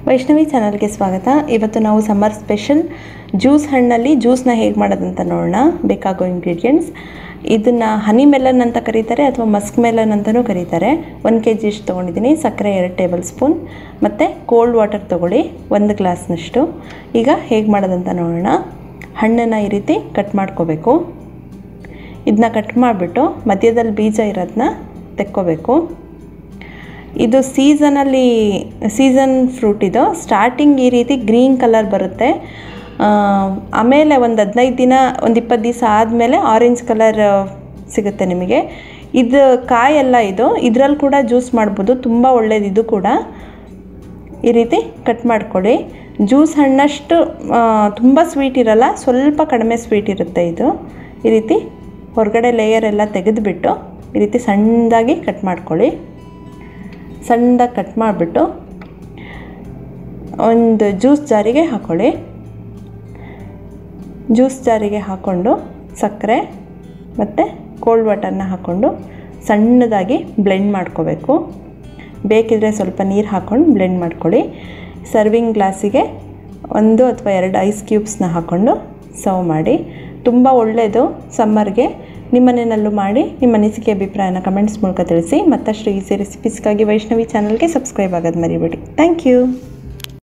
ವೈಷ್ಣವಿ ಚಾನಲ್ಗೆ ಸ್ವಾಗತ ಇವತ್ತು ನಾವು ಸಮ್ಮರ್ ಸ್ಪೆಷಲ್ ಜ್ಯೂಸ್ ಹಣ್ಣಲ್ಲಿ ಜ್ಯೂಸ್ನ ಹೇಗೆ ಮಾಡೋದಂತ ನೋಡೋಣ ಬೇಕಾಗೋ ಇಂಗ್ರೀಡಿಯೆಂಟ್ಸ್ ಇದನ್ನು ಹನಿ ಮೆಲನ್ ಅಂತ ಕರೀತಾರೆ ಅಥವಾ ಮಸ್ಕ್ ಮೆಲನ್ ಅಂತಲೂ ಕರೀತಾರೆ ಒಂದು ಕೆ ಜಿಷ್ಟು ತೊಗೊಂಡಿದ್ದೀನಿ ಸಕ್ಕರೆ ಎರಡು ಟೇಬಲ್ ಸ್ಪೂನ್ ಮತ್ತು ಕೋಲ್ಡ್ ವಾಟರ್ ತೊಗೊಳ್ಳಿ ಒಂದು ಗ್ಲಾಸ್ನಷ್ಟು ಈಗ ಹೇಗೆ ಮಾಡೋದಂತ ನೋಡೋಣ ಹಣ್ಣನ್ನು ಈ ರೀತಿ ಕಟ್ ಮಾಡ್ಕೋಬೇಕು ಇದನ್ನ ಕಟ್ ಮಾಡಿಬಿಟ್ಟು ಮಧ್ಯದಲ್ಲಿ ಬೀಜ ಇರೋದನ್ನ ತೆಕ್ಕೋಬೇಕು ಇದು ಸೀಸನಲ್ಲಿ ಸೀಸನ್ ಫ್ರೂಟ್ ಇದು ಸ್ಟಾರ್ಟಿಂಗ್ ಈ ರೀತಿ ಗ್ರೀನ್ ಕಲರ್ ಬರುತ್ತೆ ಆ, ಆಮೇಲೆ ಒಂದು ಹದಿನೈದು ದಿನ ಒಂದು ಇಪ್ಪತ್ತು ದಿವಸ ಆದಮೇಲೆ ಆರೆಂಜ್ ಕಲರ್ ಸಿಗುತ್ತೆ ನಿಮಗೆ ಇದು ಕಾಯಲ್ಲ ಇದು ಇದರಲ್ಲಿ ಕೂಡ ಜ್ಯೂಸ್ ಮಾಡ್ಬೋದು ತುಂಬ ಒಳ್ಳೇದು ಇದು ಕೂಡ ಈ ರೀತಿ ಕಟ್ ಮಾಡ್ಕೊಳ್ಳಿ ಜ್ಯೂಸ್ ಹಣ್ಣಷ್ಟು ಆ, ತುಂಬ ಸ್ವೀಟ್ ಇರಲ್ಲ ಸ್ವಲ್ಪ ಕಡಿಮೆ ಸ್ವೀಟ್ ಇರುತ್ತೆ ಇದು ಈ ರೀತಿ ಹೊರಗಡೆ ಲೇಯರ್ ಎಲ್ಲ ತೆಗೆದುಬಿಟ್ಟು ಈ ರೀತಿ ಸಣ್ಣದಾಗಿ ಕಟ್ ಮಾಡ್ಕೊಳ್ಳಿ ಸಣ್ಣದಾಗಿ ಕಟ್ ಮಾಡಿಬಿಟ್ಟು ಒಂದು ಜ್ಯೂಸ್ ಜಾರಿಗೆ ಹಾಕ್ಕೊಳ್ಳಿ ಜ್ಯೂಸ್ ಜಾರಿಗೆ ಹಾಕ್ಕೊಂಡು ಸಕ್ಕರೆ ಮತ್ತು ಕೋಲ್ಡ್ ವಾಟರ್ನ ಹಾಕ್ಕೊಂಡು ಸಣ್ಣದಾಗಿ ಬ್ಲೆಂಡ್ ಮಾಡ್ಕೋಬೇಕು ಬೇಕಿದ್ರೆ ಸ್ವಲ್ಪ ನೀರು ಹಾಕ್ಕೊಂಡು ಬ್ಲೆಂಡ್ ಮಾಡ್ಕೊಳ್ಳಿ ಸರ್ವಿಂಗ್ ಗ್ಲಾಸಿಗೆ ಒಂದು ಅಥವಾ ಎರಡು ಐಸ್ ಕ್ಯೂಬ್ಸ್ನ ಹಾಕ್ಕೊಂಡು ಸರ್ವ್ ಮಾಡಿ ತುಂಬ ಒಳ್ಳೆಯದು ಸಮ್ಮರ್ಗೆ ನಿಮ್ಮ ಮನೆಯಲ್ಲೂ ಮಾಡಿ ನಿಮ್ಮ ಅನಿಸಿಕೆ ಅಭಿಪ್ರಾಯನ ಕಮೆಂಟ್ಸ್ ಮೂಲಕ ತಿಳಿಸಿ ಮತ್ತಷ್ಟು ಈಸಿ ರೆಸಿಪೀಸ್ಗಾಗಿ ವೈಷ್ಣವಿ ಚಾನಲ್ಗೆ ಸಬ್ಸ್ಕ್ರೈಬ್ ಆಗೋದು ಮರಿಬೇಡಿ ಥ್ಯಾಂಕ್ ಯು